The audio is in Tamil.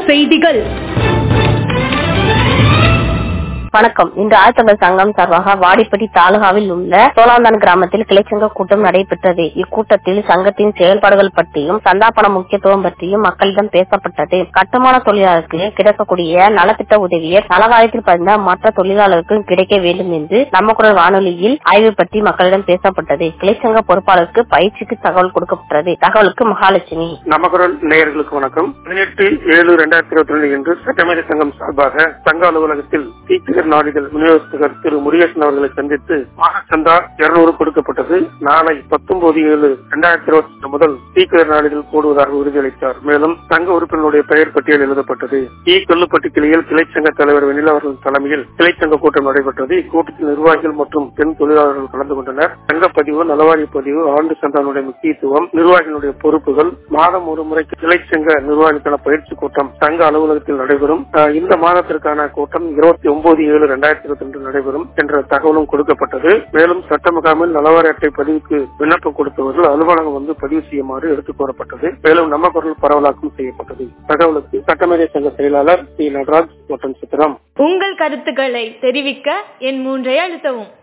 செய்திகள் வணக்கம் இன்று ஆழ்த்தமிழ் சங்கம் சார்பாக வாடிப்பட்டி தாலுகாவில் உள்ள சோழாந்தான் கிராமத்தில் கிளைச்சங்க கூட்டம் நடைபெற்றது இக்கூட்டத்தில் சங்கத்தின் செயல்பாடுகள் பற்றியும் சந்தாபன முக்கியத்துவம் பற்றியும் மக்களிடம் பேசப்பட்டது கட்டுமான தொழிலாளருக்கு கிடைக்கக்கூடிய நலத்திட்ட உதவியை நலவாரியத்தில் பதிந்த மற்ற தொழிலாளருக்கும் கிடைக்க வேண்டும் என்று நம்ம குரல் வானொலியில் ஆய்வு பற்றி மக்களிடம் பேசப்பட்டது கிளைச்சங்க பொறுப்பாளருக்கு பயிற்சிக்கு தகவல் கொடுக்கப்பட்டது தகவலுக்கு மகாலட்சுமி நமக்குரல் நேயர்களுக்கு வணக்கம் பதினெட்டு ஏழு இரண்டாயிரத்தி இருபத்தி ரெண்டு இன்று சட்டமேதை சங்கம் சார்பாக சங்க அலுவலகத்தில் தீக்கிகர் நாளிதழ் விநியோகஸ்தகர் திரு முருகேசன் அவர்களை சந்தித்து சந்தா இருநூறு கொடுக்கப்பட்டது நாளை பத்தொன்பது ஏழு இரண்டாயிரத்தி இருபத்தி ரெண்டு முதல் தீக்கிகர் நாளிதழ் போடுவதாக உறுதியளித்தார் மேலும் சங்க உறுப்பினருடைய பெயர் பட்டியல் எழுதப்பட்டது இ கொல்லுப்பட்டி கிளையில் கிளைச்சங்க தலைவர் வெண்ணிலா அவர்கள் தலைமையில் கிளைச்சங்க கூட்டம் நடைபெற்றது இக்கூட்டத்தில் நிர்வாகிகள் மற்றும் பெண் தொழிலாளர்கள் கலந்து கொண்டனர் சங்க பதிவு நலவாரிய பதிவு ஆண்டு சந்தானுடைய முக்கியத்துவம் நிர்வாகிகளுடைய பொறுப்புகள் மாதம் ஒரு முறை கிளைச்சங்க நிர்வாகிகளுக்கான பயிற்சி கூட்டம் சங்க அலுவலகத்தில் நடைபெறும் அஹ் இந்த மாதத்திற்கான கூட்டம் இருபத்தி ஒன்பது ஏழு இரண்டாயிரத்தி இருபத்தி ரெண்டு நடைபெறும் என்ற தகவலும் கொடுக்கப்பட்டது மேலும் சட்ட முகாமில் நலவாரி அட்டை பதிவுக்கு விண்ணப்பம் கொடுத்தவர்கள் அலுவலகம் வந்து பதிவு செய்யுமாறு எடுத்துக் கூறப்பட்டது மேலும் நம்ம குரல் பரவலாக்கம் செய்யப்பட்டது தகவலுக்கு சட்டமேதை சங்க செயலாளர் சி நடராஜ் மற்றும் சித்திரம் உங்கள் கருத்துக்களை தெரிவிக்க என் மூன்றை அழுத்தவும்